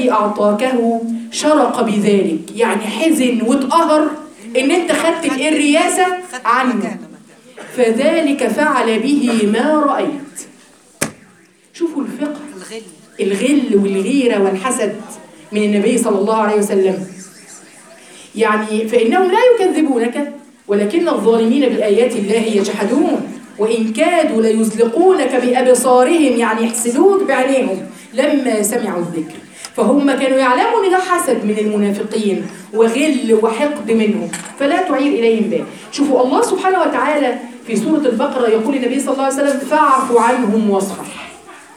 الذي أعطاكه شرق بذلك يعني حزن واتقهر إن أنت خدت الإيه الرياسة خدت عنه مكانه فذلك فعل به ما رأيت شوفوا الفقه الغل الغل والغيرة والحسد من النبي صلى الله عليه وسلم يعني فإنهم لا يكذبونك ولكن الظالمين بآيات الله يجحدون وإن كادوا ليزلقونك بأبصارهم يعني يحسدوك بعينيهم لما سمعوا الذكر فهم كانوا يعلمون ان ده حسد من المنافقين وغل وحقد منهم فلا تعير اليهم بال شوفوا الله سبحانه وتعالى في سوره البقره يقول النبي صلى الله عليه وسلم فاعف عنهم واصفح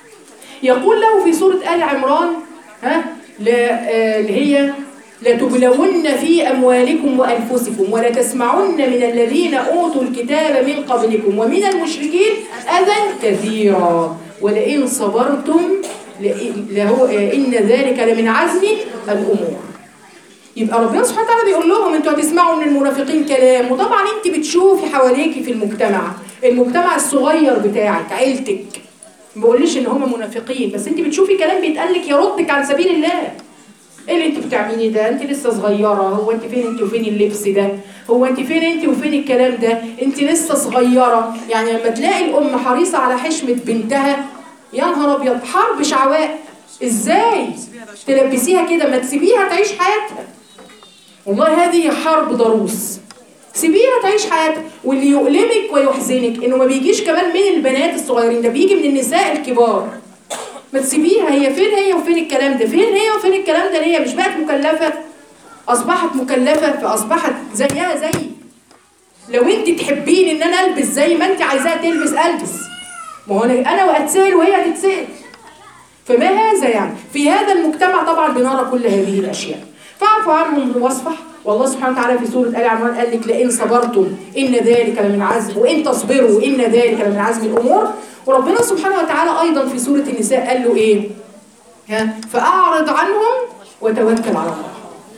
يقول له في سورة آل عمران ها لا آه، اللي هي لتبلون في أموالكم وأنفسكم ولتسمعن من الذين أوتوا الكتاب من قبلكم ومن المشركين أذى كثيرا ولئن صبرتم لئن- لهو آه، إن ذلك لمن عزم الأمور يبقى ربنا سبحانه وتعالى بيقول لهم انتوا هتسمعوا من المنافقين كلام وطبعا انت بتشوفي حواليكي في المجتمع المجتمع الصغير بتاعك عيلتك ما بقولش ان هم منافقين بس انت بتشوفي كلام بيتقال لك يردك عن سبيل الله ايه اللي انت بتعمليه ده انت لسه صغيره هو انت فين انت وفين اللبس ده هو انت فين انت وفين الكلام ده انت لسه صغيره يعني لما تلاقي الام حريصه على حشمه بنتها يا نهار ابيض حرب شعواء ازاي تلبسيها كده ما تسيبيها تعيش حياتها والله هذه حرب ضروس سيبيها تعيش حياتها واللي يؤلمك ويحزنك انه ما بيجيش كمان من البنات الصغيرين ده بيجي من النساء الكبار ما تسيبيها هي فين هي وفين الكلام ده فين هي وفين الكلام ده هي مش بقت مكلفة اصبحت مكلفة فاصبحت زيها زي لو انت تحبين ان انا البس زي ما انت عايزاها تلبس البس ما هو انا انا واتسال وهي هتتسال فما هذا يعني في هذا المجتمع طبعا بنرى كل هذه الاشياء فاعفوا عنهم واصفح والله سبحانه وتعالى في سوره ال عمران قال لك لئن صبرتم ان ذلك لمن عزم وان تصبروا ان ذلك لمن عزم الامور وربنا سبحانه وتعالى ايضا في سوره النساء قال له ايه ها فاعرض عنهم وتوكل على الله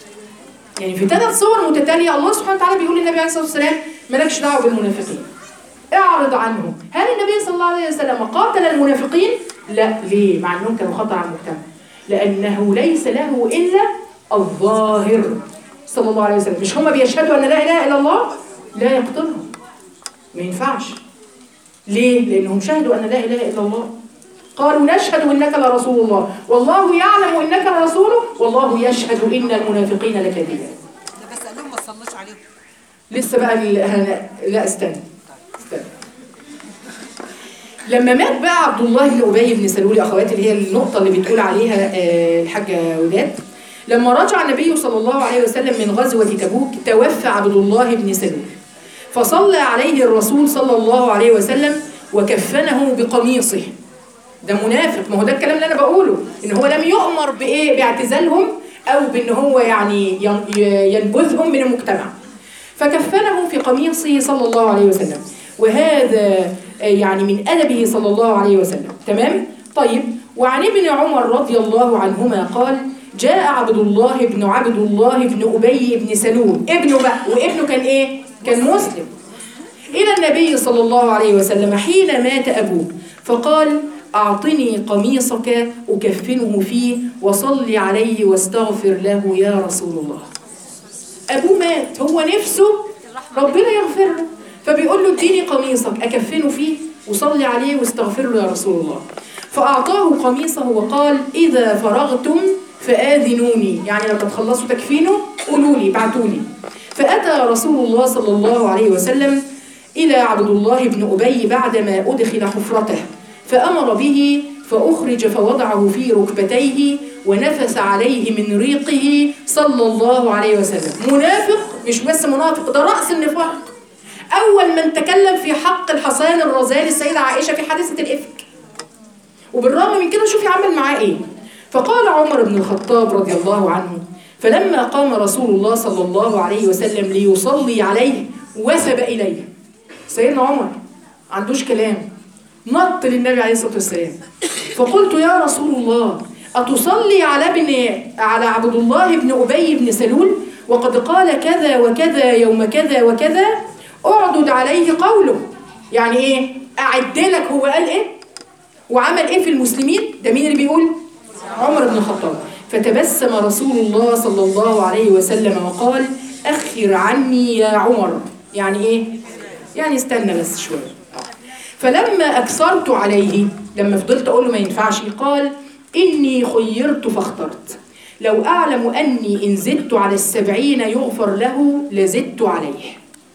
يعني في ثلاث صور متتاليه الله سبحانه وتعالى بيقول للنبي عليه الصلاه والسلام مالكش دعوه بالمنافقين اعرض عنهم هل النبي صلى الله عليه وسلم قاتل المنافقين لا ليه مع انهم كانوا خطر على المجتمع لانه ليس له الا الظاهر صلى الله عليه وسلم مش هم بيشهدوا ان لا اله الا الله لا يقتلهم ما ينفعش ليه لانهم شهدوا ان لا اله الا الله قالوا نشهد انك لرسول الله والله يعلم انك لرسوله والله يشهد ان المنافقين لكاذبون ده بس قال لهم ما تصلوش عليهم لسه بقى ال... هن- لا استنى استنى لما مات بقى عبد الله بن ابي بن سلول يا اخواتي اللي هي النقطه اللي بتقول عليها آه، الحاجه وداد لما رجع النبي صلى الله عليه وسلم من غزوه تبوك توفى عبد الله بن سلول فصلى عليه الرسول صلى الله عليه وسلم وكفنه بقميصه ده منافق ما هو ده الكلام اللي انا بقوله ان هو لم يؤمر بايه باعتزالهم او بان هو يعني ين- ينبذهم من المجتمع فكفنه في قميصه صلى الله عليه وسلم وهذا آه، يعني من ادبه صلى الله عليه وسلم تمام طيب وعن ابن عمر رضي الله عنهما قال جاء عبد الله بن عبد الله بن ابي بن سلول ابنه بقى وابنه كان ايه كان مسلم إلى النبي صلى الله عليه وسلم حين مات أبوه فقال أعطني قميصك أكفنه فيه وصلي عليه واستغفر له يا رسول الله أبوه مات هو نفسه ربنا يغفر له فبيقول له اديني قميصك أكفنه فيه وصلي عليه واستغفر له يا رسول الله فأعطاه قميصه وقال إذا فرغتم فآذنوني يعني لما تخلصوا تكفينه قولوا لي ابعتوا لي فأتى رسول الله صلى الله عليه وسلم إلى عبد الله بن أبي بعدما أدخل حفرته فأمر به فأخرج فوضعه في ركبتيه ونفس عليه من ريقه صلى الله عليه وسلم منافق مش بس منافق ده رأس النفاق أول من تكلم في حق الحصان الرزال السيدة عائشة في حادثة الإفك وبالرغم من كده شوفي عمل معاه ايه فقال عمر بن الخطاب رضي الله عنه فلما قام رسول الله صلى الله عليه وسلم ليصلي عليه وثب اليه سيدنا عمر ما عندوش كلام نط للنبي عليه الصلاه والسلام فقلت يا رسول الله اتصلي على ابن على عبد الله بن ابي بن سلول وقد قال كذا وكذا يوم كذا وكذا اعدد عليه قوله يعني ايه اعد لك هو قال ايه وعمل ايه في المسلمين ده مين اللي بيقول عمر بن الخطاب فتبسم رسول الله صلى الله عليه وسلم وقال أخر عني يا عمر يعني إيه؟ يعني استنى بس شوية آه. فلما أكثرت عليه لما فضلت أقول له ما ينفعش قال إني خيرت فاخترت لو أعلم أني إن زدت على السبعين يغفر له لزدت عليه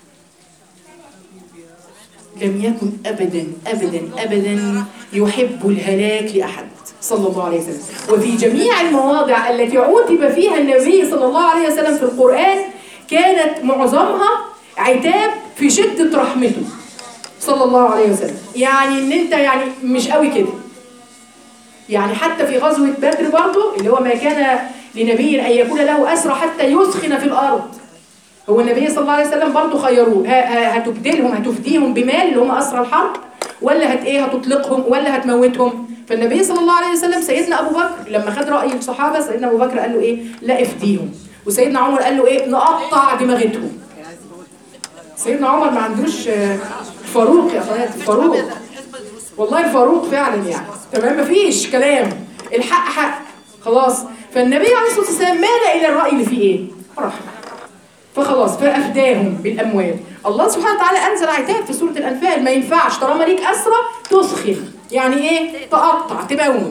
لم يكن أبدا أبدا أبدا يحب الهلاك لأحد صلى الله عليه وسلم وفي جميع المواضع التي عوتب فيها النبي صلى الله عليه وسلم في القرآن كانت معظمها عتاب في شدة رحمته صلى الله عليه وسلم يعني ان انت يعني مش قوي كده يعني حتى في غزوة بدر برضه اللي هو ما كان لنبي أن يكون له أسرى حتى يسخن في الأرض هو النبي صلى الله عليه وسلم برضه خيروه ه- ه- هتبدلهم هتفديهم بمال اللي هم أسرى الحرب ولا هت ايه هتطلقهم ولا هتموتهم فالنبي صلى الله عليه وسلم سيدنا أبو بكر لما خد رأي الصحابة سيدنا أبو بكر قال له ايه لا افديهم وسيدنا عمر قال له ايه نقطع دماغتهم سيدنا عمر ما عندوش آه، فاروق يا اخواتي فاروق والله الفاروق فعلا يعني تمام مفيش كلام الحق حق خلاص فالنبي عليه الصلاه والسلام مال الى الراي اللي فيه ايه؟ رحمه فخلاص فافداهم بالاموال الله سبحانه وتعالى انزل عتاب في سوره الانفال ما ينفعش طالما ليك اسرى تسخن يعني ايه؟ تقطع تموت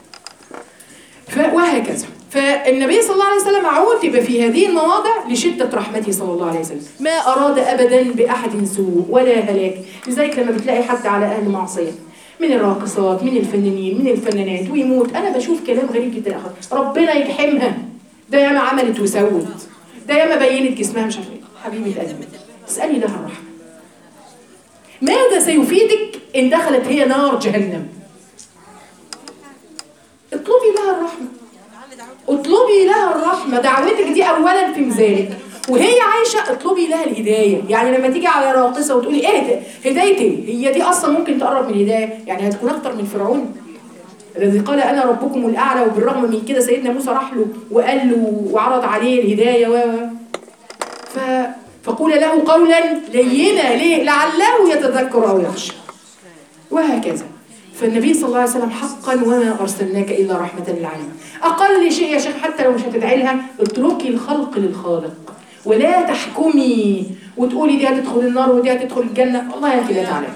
ف- وهكذا فالنبي صلى الله عليه وسلم عوتب في هذه المواضع لشدة رحمته صلى الله عليه وسلم ما أراد أبدا بأحد سوء ولا هلاك لذلك لما بتلاقي حد على أهل معصية من الراقصات من الفنانين من الفنانات ويموت أنا بشوف كلام غريب جدا يا أخوات ربنا يرحمها ده ياما عملت وسوت ده ياما بينت جسمها مش عارفه ايه حبيبة قلبي اسألي لها الرحمة ماذا سيفيدك إن دخلت هي نار جهنم اطلبي لها الرحمة اطلبي لها الرحمة دعوتك دي أولا في ميزانك وهي عايشة اطلبي لها الهداية يعني لما تيجي على راقصة وتقولي ايه ده هدايتي هي دي أصلا ممكن تقرب من الهداية يعني هتكون أكتر من فرعون الذي قال أنا ربكم الأعلى وبالرغم من كده سيدنا موسى راح له وقال له وعرض عليه الهداية و و ف... فقول له قولا لينا ليه لعله يتذكر أو يخشى وهكذا فالنبي صلى الله عليه وسلم حقا وما أرسلناك إلا رحمة للعالمين أقل شيء يا شيخ حتى لو مش هتدعي لها اتركي الخلق للخالق ولا تحكمي وتقولي دي هتدخل النار ودي هتدخل الجنة والله أنت لا تعلمي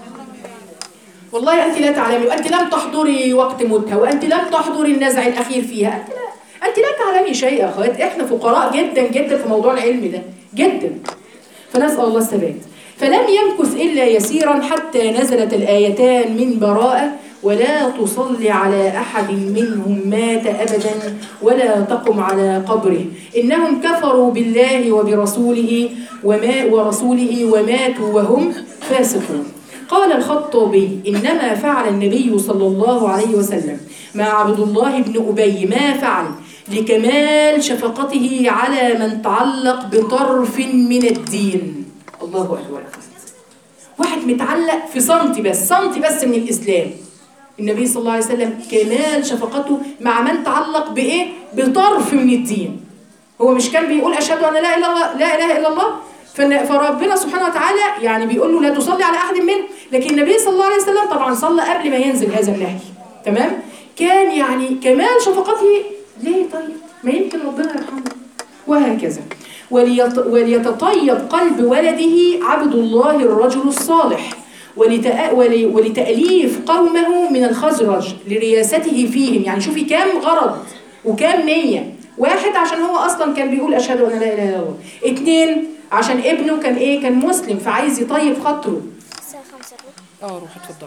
والله أنت لا تعلمي وأنت لم تحضري وقت موتها وأنت لم تحضري النزع الأخير فيها أنت لا, أنت لا تعلمي شيء يا أخوات إحنا فقراء جدا جدا في موضوع العلم ده جدا فنسأل الله الثبات فلم يمكث إلا يسيرا حتى نزلت الآيتان من براءة ولا تصلي على أحد منهم مات أبدا ولا تقم على قبره إنهم كفروا بالله وبرسوله وما ورسوله وماتوا وهم فاسقون قال الخطابي إنما فعل النبي صلى الله عليه وسلم مع عبد الله بن أبي ما فعل لكمال شفقته على من تعلق بطرف من الدين الله أكبر واحد متعلق في سنتي بس سنتي بس من الإسلام النبي صلى الله عليه وسلم كمال شفقته مع من تعلق بإيه؟ بطرف من الدين هو مش كان بيقول أشهد أن لا إله إلا الله لا إله إلا الله فن- فربنا سبحانه وتعالى يعني بيقول له لا تصلي على أحد منهم لكن النبي صلى الله عليه وسلم طبعا صلى قبل ما ينزل هذا النهي تمام كان يعني كمال شفقته ليه طيب ما يمكن ربنا يرحمه وهكذا وليط وليتطيب قلب ولده عبد الله الرجل الصالح ولتأ... ول... ولتأليف قومه من الخزرج لرياسته فيهم يعني شوفي كام غرض وكام نية واحد عشان هو أصلا كان بيقول أشهد أن لا إله إلا الله اتنين عشان ابنه كان إيه كان مسلم فعايز يطيب خاطره الساعة خمسة اه روح اتفضل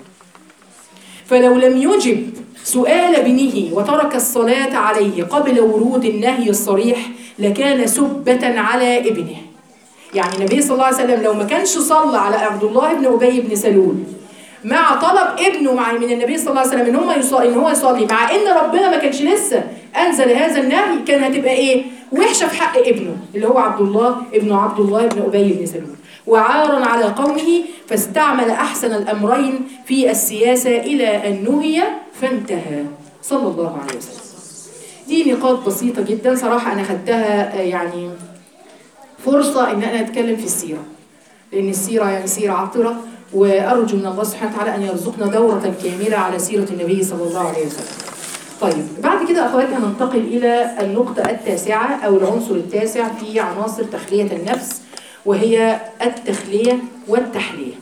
فلو لم يجب سؤال ابنه وترك الصلاة عليه قبل ورود النهي الصريح لكان سبة على ابنه يعني النبي صلى الله عليه وسلم لو ما كانش صلى على عبد الله بن أبي بن سلول مع طلب ابنه مع من النبي صلى الله عليه وسلم ان هم يصلي ان هو يصلي مع ان ربنا ما كانش لسه انزل هذا النهي كان هتبقى ايه وحشه في حق ابنه اللي هو عبد الله ابن عبد الله بن ابي بن سلول وعارا على قومه فاستعمل احسن الامرين في السياسه الى ان نهي فانتهى صلى الله عليه وسلم دي نقاط بسيطه جدا صراحه انا خدتها آه، يعني فرصه ان انا اتكلم في السيره لأن السيرة يعني سيرة عطرة وأرجو من الله سبحانه وتعالى أن يرزقنا دورة كاملة على سيرة النبي صلى الله عليه وسلم. طيب بعد كده كده أخواتي هننتقل إلى النقطة التاسعة أو العنصر التاسع في عناصر تخلية النفس وهي التخلية والتحلية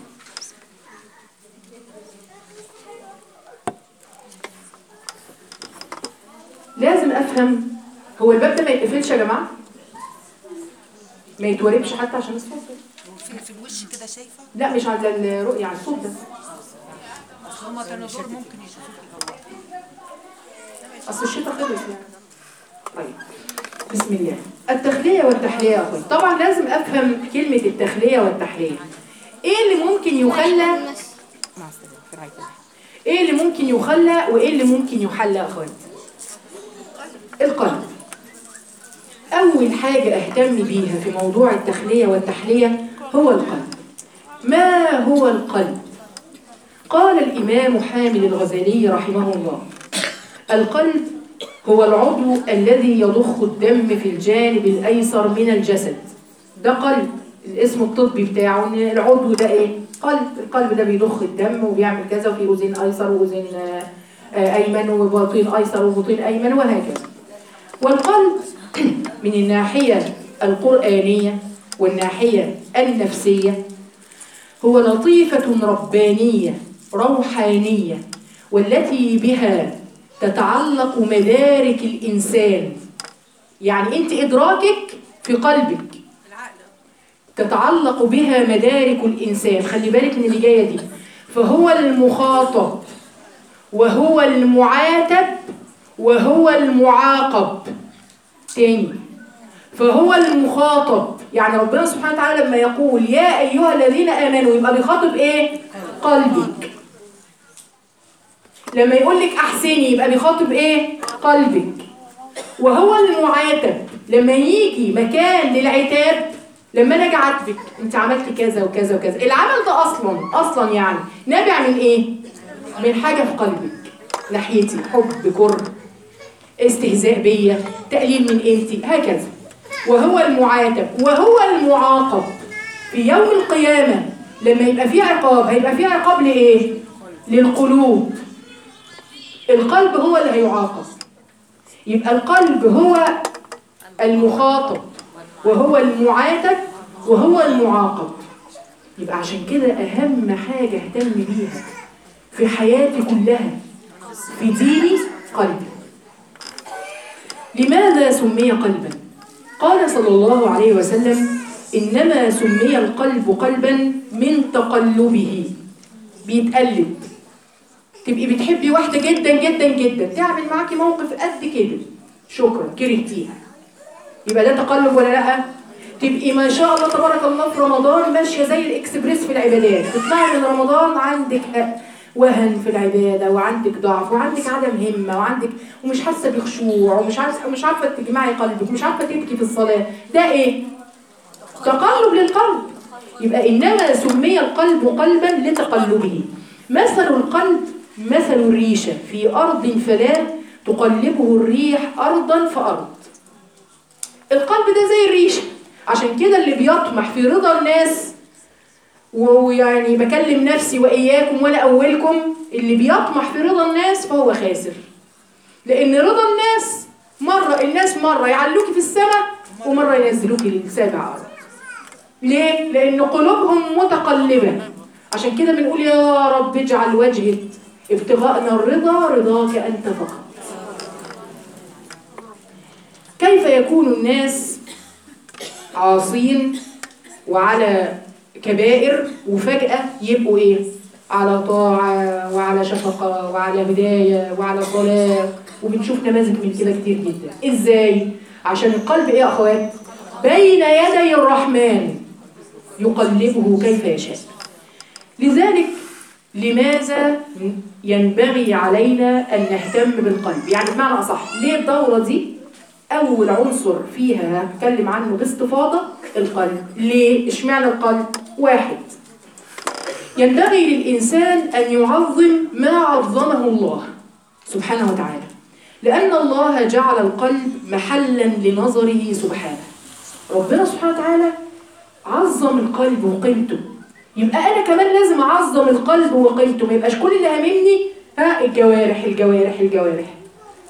لازم أفهم هو الباب ده ما يتقفلش يا جماعة ما يتوربش حتى عشان الصوت ده. في, في الوش كده شايفه لا مش على الرؤية على الصوت ده اصل هما كانوا دول ممكن يشوفوك الاول اصل الشتاء خلص يعني طيب بسم الله التخلية والتحلية يا اخوي طبعا لازم افهم كلمة التخلية والتحلية ايه اللي ممكن يخلى ايه اللي ممكن يخلى وايه اللي ممكن يحلى يا اخوات القلب اول حاجة اهتم بيها في موضوع التخلية والتحلية هو القلب ما هو القلب قال الامام حامد الغزالي رحمه الله القلب هو العضو الذي يضخ الدم في الجانب الأيسر من الجسد ده قلب الاسم الطبي بتاعه ان العضو ده ايه قلب القلب ده بيضخ الدم وبيعمل كذا وفي أذين أيسر وأذين آه، آه، أيمن وبطين أيسر وبطين أيمن وهكذا والقلب من الناحية القرآنية والناحية النفسية هو لطيفة ربانية روحانية والتي بها تتعلق مدارك الإنسان يعني أنت إدراكك في قلبك العقل تتعلق بها مدارك الإنسان خلي بالك من اللي جاية دي فهو المخاطب وهو المعاتب وهو المعاقب تاني فهو المخاطب يعني ربنا سبحانه وتعالى لما يقول يا أيها الذين آمنوا يبقى بيخاطب إيه؟ قلبك لما يقول لك أحسني يبقى بيخاطب إيه؟ قلبك وهو المعاتب لما يجي مكان للعتاب لما انا اجي اعاتبك انت عملتي كذا وكذا وكذا العمل ده اصلا اصلا يعني نابع من ايه من حاجه في قلبك ناحيتي حب كره استهزاء بيا تقليل من قيمتي هكذا وهو المعاتب وهو المعاقب في يوم القيامه لما يبقى في عقاب هيبقى في عقاب لايه للقلوب القلب هو اللي هيعاقب يبقى القلب هو المخاطب وهو المعاتب وهو المعاقب يبقى عشان كده أهم حاجة اهتم بيها في حياتي كلها في ديني قلبي لماذا سمي قلبا؟ قال صلى الله عليه وسلم إنما سمي القلب قلبا من تقلبه بيتقلب تبقي بتحبي واحدة جدا جدا جدا تعمل معاكي موقف قد كده شكرا كرهتيها يبقى ده تقلب ولا لا تبقي ما شاء الله تبارك الله في رمضان ماشيه زي الاكسبريس في العبادات تطلعي من رمضان عندك وهن في العباده وعندك ضعف وعندك عدم همه وعندك ومش حاسه بخشوع ومش عارفه ومش عارفه تجمعي قلبك ومش عارفه تبكي في الصلاه ده ايه تقلب للقلب يبقى انما سمي القلب قلبا لتقلبه مثل القلب مثل الريشه في ارض فلا تقلبه الريح ارضا فارض القلب ده زي الريشة عشان كده اللي بيطمح في رضا الناس ويعني بكلم نفسي وإياكم ولا أولكم اللي بيطمح في رضا الناس فهو خاسر لأن رضا الناس مرة الناس مرة يعلوكي في السماء ومرة ينزلوكي لسابع أرض ليه؟ لأن قلوبهم متقلبة عشان كده بنقول يا رب اجعل وجهك ابتغاءنا الرضا رضاك أنت فقط كيف يكون الناس عاصين وعلى كبائر وفجأة يبقوا إيه؟ على طاعة وعلى شفقة وعلى هداية وعلى صلاة وبنشوف نماذج من كده كتير جدا إزاي؟ عشان القلب إيه يا أخوات؟ بين يدي الرحمن يقلبه كيف يشاء لذلك لماذا ينبغي علينا أن نهتم بالقلب يعني بمعنى أصح ليه الدورة دي أول عنصر فيها هتكلم عنه باستفاضة القلب ليه؟ اشمعنى القلب؟ واحد ينبغي للإنسان أن يعظم ما عظمه الله سبحانه وتعالى لأن الله جعل القلب محلا لنظره سبحانه ربنا سبحانه وتعالى عظم القلب وقيمته يبقى أنا كمان لازم أعظم القلب وقيمته ما يبقاش كل اللي هاممني ها الجوارح الجوارح الجوارح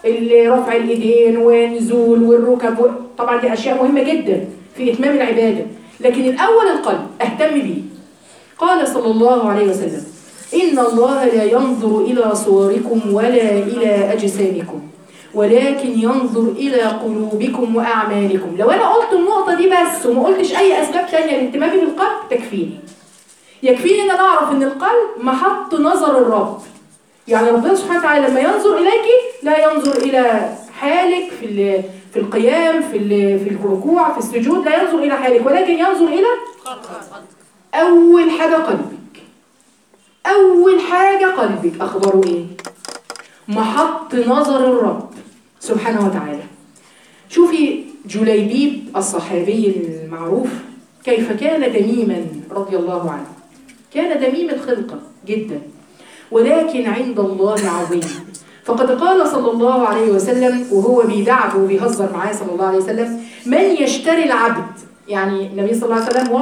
اللي رفع الايدين والنزول والركب و... طبعا دي اشياء مهمه جدا في اتمام العباده لكن الاول القلب اهتم بيه قال صلى الله عليه وسلم ان الله لا ينظر الى صوركم ولا الى اجسامكم ولكن ينظر الى قلوبكم واعمالكم لو انا قلت النقطه دي بس وما قلتش اي اسباب تانية لاهتمامي بالقلب تكفيني يكفيني ان انا اعرف ان القلب محط نظر الرب يعني ربنا سبحانه وتعالى لما ينظر اليك لا ينظر الى حالك في ال- في القيام في ال- في الركوع في السجود لا ينظر الى حالك ولكن ينظر الى اول حاجه قلبك اول حاجه قلبك اخباره ايه محط نظر الرب سبحانه وتعالى شوفي جليبيب الصحابي المعروف كيف كان دميما رضي الله عنه كان دميم الخلقة جدا ولكن عند الله عظيم فقد قال صلى الله عليه وسلم وهو بيدعبه وبيهزر معاه صلى الله عليه وسلم من يشتري العبد يعني النبي صلى الله عليه وسلم